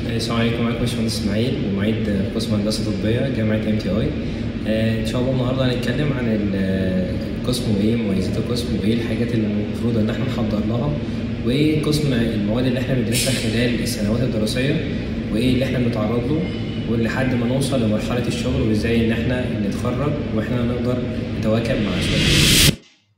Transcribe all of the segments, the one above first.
السلام عليكم معاكم باشمهندس اسماعيل ومعيد قسم هندسه طبيه جامعه ام تي اي ان شاء الله النهارده هنتكلم عن ال- القسم وايه مميزات القسم وايه الحاجات اللي المفروض ان احنا نحضر لها وايه قسم المواد اللي احنا بندرسها خلال السنوات الدراسيه وايه اللي احنا بنتعرض له ولحد ما نوصل لمرحله الشغل وازاي ان احنا نتخرج واحنا نقدر نتواكب مع الشغل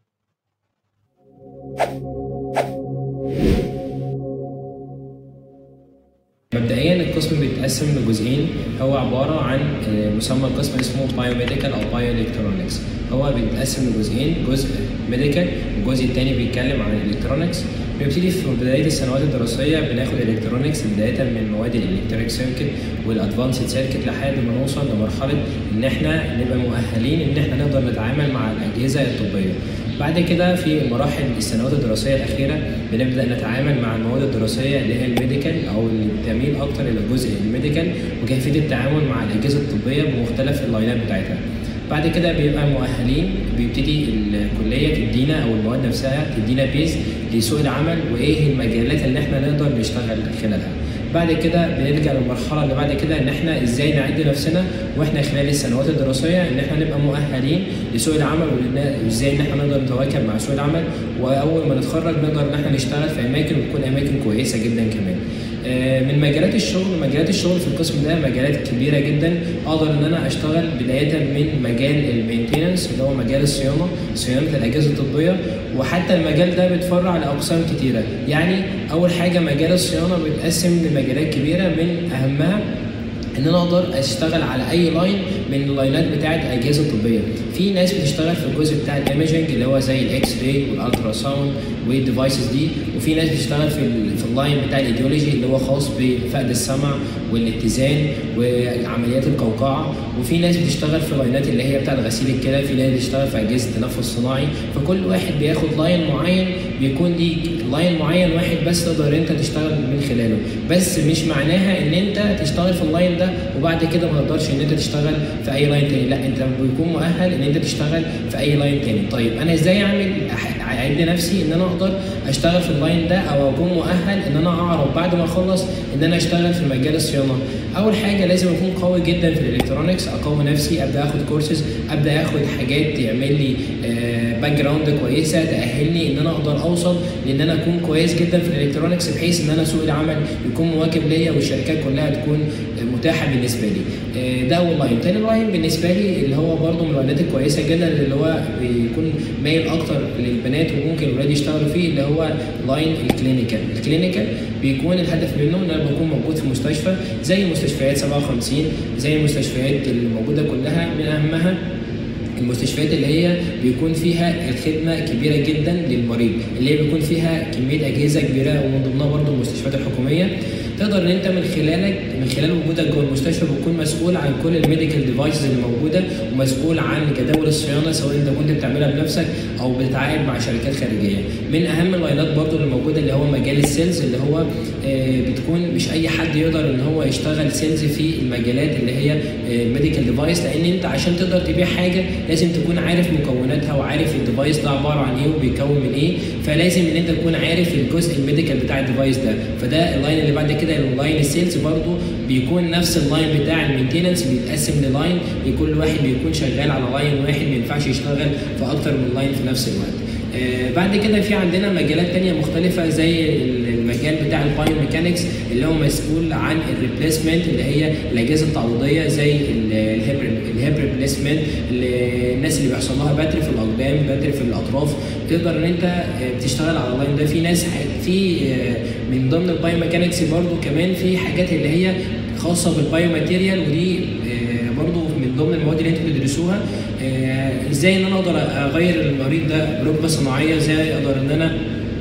مبدئيا القسم بيتقسم لجزئين هو عباره عن آه، مسمى القسم اسمه بايوميديكال او بايو الكترونكس هو بيتقسم لجزئين جزء ميديكال والجزء الثاني بيتكلم عن الالكترونكس بنبتدي في بدايه السنوات الدراسيه بناخد الكترونكس بدايه من مواد الالكتريك سيركت والادفانسد سيركت لحد ما نوصل لمرحله ان احنا نبقى مؤهلين ان احنا نقدر نتعامل مع الاجهزه الطبيه بعد كده في مراحل السنوات الدراسيه الاخيره بنبدا نتعامل مع المواد الدراسيه اللي هي الميديكال او اللي بتميل اكتر الى الجزء الميديكال وكيفيه التعامل مع الاجهزه الطبيه بمختلف اللاينات بتاعتها بعد كده بيبقى مؤهلين بيبتدي الكليه تدينا او المواد نفسها تدينا بيز لسوق العمل وايه المجالات اللي احنا نقدر نشتغل خلالها بعد كده بنرجع للمرحله اللي بعد كده ان احنا ازاي نعد نفسنا واحنا خلال السنوات الدراسيه ان احنا نبقى مؤهلين لسوق العمل وإن- وازاي ان احنا نقدر نتواكب مع سوق العمل واول ما نتخرج نقدر ان احنا نشتغل في اماكن وتكون اماكن كويسه جدا كمان آه، من مجالات الشغل مجالات الشغل في القسم ده مجالات كبيره جدا اقدر ان انا اشتغل بدايه من مجال المينتيننس اللي هو مجال الصيانه صيانه الاجهزه الطبيه وحتى المجال ده بيتفرع لاقسام كتيره يعني اول حاجه مجال الصيانه بيتقسم لمجالات كبيره من اهمها ان انا اقدر اشتغل على اي لاين من اللاينات بتاعه الاجهزه الطبيه في ناس بتشتغل في الجزء بتاع الايمجنج اللي هو زي الاكس راي والالترا ساوند والديفايسز دي وفي ناس بتشتغل في ال- في اللاين بتاع الايديولوجي اللي هو خاص بفقد السمع والاتزان وعمليات القوقعه وفي ناس بتشتغل في لاينات اللي هي بتاعه غسيل الكلى في ناس بتشتغل في اجهزه التنفس الصناعي فكل واحد بياخد لاين معين بيكون ليك لاين معين واحد بس تقدر انت تشتغل من خلاله بس مش معناها ان انت تشتغل في اللاين ده وبعد كده ما تقدرش ان انت تشتغل في اي لاين تاني لا انت بيكون مؤهل ان انت تشتغل في اي لاين تاني طيب انا ازاي اعمل أح- اعد نفسي ان انا اقدر اشتغل في اللاين ده او اكون مؤهل ان انا اعرف بعد ما اخلص ان انا اشتغل في مجال الصيانه اول حاجه لازم اكون قوي جدا في الالكترونكس اقوي نفسي ابدا اخد كورسز ابدا اخد حاجات تعمل لي باك جراوند كويسه تاهلني ان انا اقدر اوصل لان انا اكون كويس جدا في الالكترونكس بحيث ان انا سوق العمل يكون مواكب ليا والشركات كلها تكون متاحه بالنسبه لي آه، ده اول لاين تاني لاين بالنسبه لي اللي هو برضه من اللاينات الكويسه جدا اللي هو بيكون مايل اكتر للبنات وممكن الولاد يشتغلوا فيه اللي هو لاين الكلينيكال الكلينيكال بيكون الهدف منه ان انا بكون موجود في مستشفى زي مستشفيات 57 زي المستشفيات الموجوده كلها من اهمها المستشفيات اللي هي بيكون فيها الخدمه كبيره جدا للمريض اللي هي بيكون فيها كميه اجهزه كبيره ومن ضمنها برضه المستشفيات الحكوميه تقدر ان انت من خلالك من خلال وجودك جوه المستشفى بتكون مسؤول عن كل الميديكال ديفايسز اللي موجوده ومسؤول عن جداول الصيانه سواء انت كنت بتعملها بنفسك او بتتعاقد مع شركات خارجيه من اهم اللاينات برضو اللي موجوده اللي هو مجال السيلز اللي هو آه، بتكون مش اي حد يقدر ان هو يشتغل سيلز في المجالات اللي هي الميديكال ديفايس لان انت عشان تقدر تبيع حاجه لازم تكون عارف مكوناتها وعارف الديفايس ده عباره عن ايه وبيكون من ايه فلازم ان انت تكون عارف الجزء الميديكال بتاع الديفايس ده فده اللاين اللي بعد كده اللاين السيلز برضو بيكون نفس اللاين بتاع المينتيننس بيتقسم للاين كل واحد بيكون شغال على لاين واحد ما ينفعش يشتغل في اكتر من لاين في نفس الوقت آه، بعد كده في عندنا مجالات تانية مختلفة زي المجال بتاع البايو ميكانكس اللي هو مسؤول عن الريبليسمنت اللي هي الأجهزة التعويضية زي الهيب الهيب ريبليسمنت الناس اللي بيحصل لها بتر في الأقدام بتر في الأطراف تقدر إن أنت آه، بتشتغل على اللاين ده في ناس ح- في آه، من ضمن البايو ميكانكس برضو كمان في حاجات اللي هي خاصة بالبايو ماتيريال ودي آه، برضو من ضمن المواد اللي انتوا بتدرسوها آه، ازاي ان انا اقدر اغير المريض ده بركبه صناعيه ازاي اقدر ان انا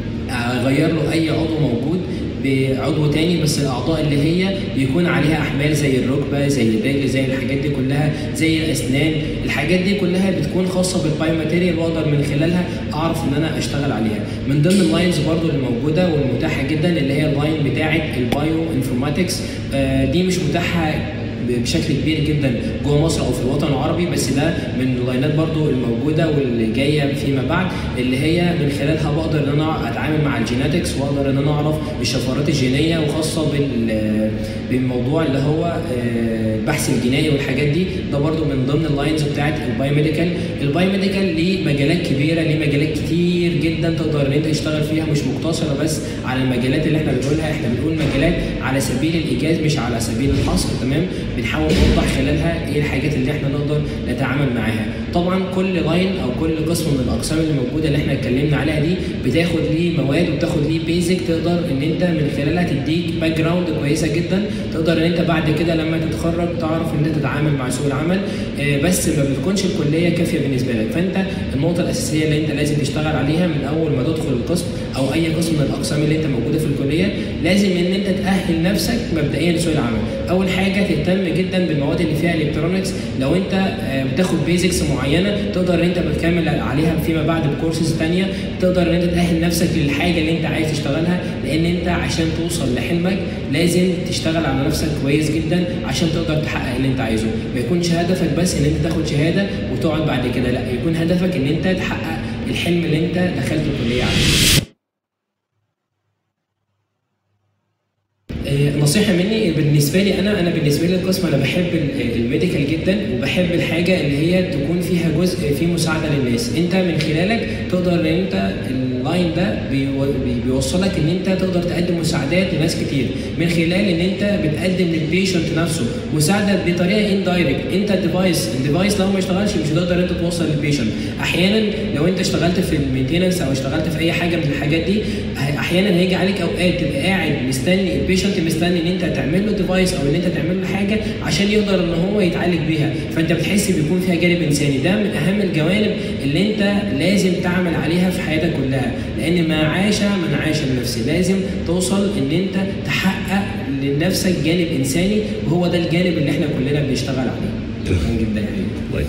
اغير له اي عضو موجود بعضو تاني بس الاعضاء اللي هي بيكون عليها احمال زي الركبه زي الرجل زي الحاجات دي كلها زي الاسنان الحاجات دي كلها بتكون خاصه بالبايو ماتيريال واقدر من خلالها اعرف ان انا اشتغل عليها من ضمن اللاينز برضو اللي موجوده والمتاحه جدا اللي هي اللاين بتاعه البايو انفورماتكس دي مش متاحه بشكل كبير جدا جوه مصر او في الوطن العربي بس ده من اللاينات برضو الموجوده واللي جايه فيما بعد اللي هي من خلالها بقدر ان انا اتعامل مع الجيناتكس واقدر ان انا اعرف الشفرات الجينيه وخاصه بال بموضوع اللي هو آه، البحث الجنائي والحاجات دي ده برضو من ضمن اللاينز بتاعت البايوميديكال البايوميديكال ليه مجالات كبيره ليه مجالات كتير جدا تقدر ان انت تشتغل فيها مش مقتصره بس على المجالات اللي احنا بنقولها احنا بنقول مجالات على سبيل الايجاز مش على سبيل الحصر تمام بنحاول نوضح خلالها ايه الحاجات اللي احنا نقدر نتعامل معاها طبعا كل لاين او كل قسم من الاقسام اللي موجوده اللي احنا اتكلمنا عليها دي بتاخد ليه مواد وبتاخد ليه بيزك تقدر ان انت من خلالها تديك باك جراوند كويسه جدا تقدر ان انت بعد كده لما تتخرج تعرف ان انت تتعامل مع سوق العمل آه، بس ما بتكونش الكليه كافيه بالنسبه لك فانت النقطه الاساسيه اللي انت لازم تشتغل عليها من اول ما تدخل القسم او اي قسم من الاقسام اللي انت موجوده في الكليه لازم ان انت تاهل نفسك مبدئيا لسوق العمل اول حاجه تهتم جدا بالمواد اللي فيها الكترونكس لو انت آه، بتاخد بيزكس معينه تقدر ان انت بتكمل عليها فيما بعد بكورسز ثانيه تقدر ان انت تاهل نفسك للحاجه اللي انت عايز تشتغلها لان انت عشان توصل لحلمك لازم تشتغل على نفسك كويس جدا عشان تقدر تحقق اللي انت عايزه ما يكونش هدفك بس ان انت تاخد شهاده وتقعد بعد كده لا يكون هدفك ان انت تحقق الحلم اللي انت دخلت الكليه عليه آه، نصيحة مني بالنسبة لي أنا أنا بالنسبة لي القسم أنا بحب ال- الميديكال جدا وبحب الحاجة اللي هي تكون فيها جزء فيه مساعدة للناس، أنت من خلالك تقدر إن أنت اللاين ده بيو- بي- بيوصلك إن أنت تقدر تقدم مساعدات لناس كتير من خلال إن أنت بتقدم للبيشنت نفسه مساعدة بطريقة اندايركت، أنت الديفايس، الديفايس لو ما اشتغلش مش هتقدر إن أنت توصل للبيشنت، أحيانا لو أنت اشتغلت في المينتيننس أو اشتغلت في أي حاجة من الحاجات دي ه- أحيانا هيجي عليك أوقات تبقى قاعد مستني البيشنت مستني ان انت تعمل له ديفايس او ان انت تعمل له حاجه عشان يقدر ان هو يتعالج بيها فانت بتحس بيكون فيها جانب انساني ده من اهم الجوانب اللي انت لازم تعمل عليها في حياتك كلها لان ما عاش من عاش لنفسه لازم توصل ان انت تحقق لنفسك جانب انساني وهو ده الجانب اللي احنا كلنا بنشتغل عليه شكرا جدا يا حبيبي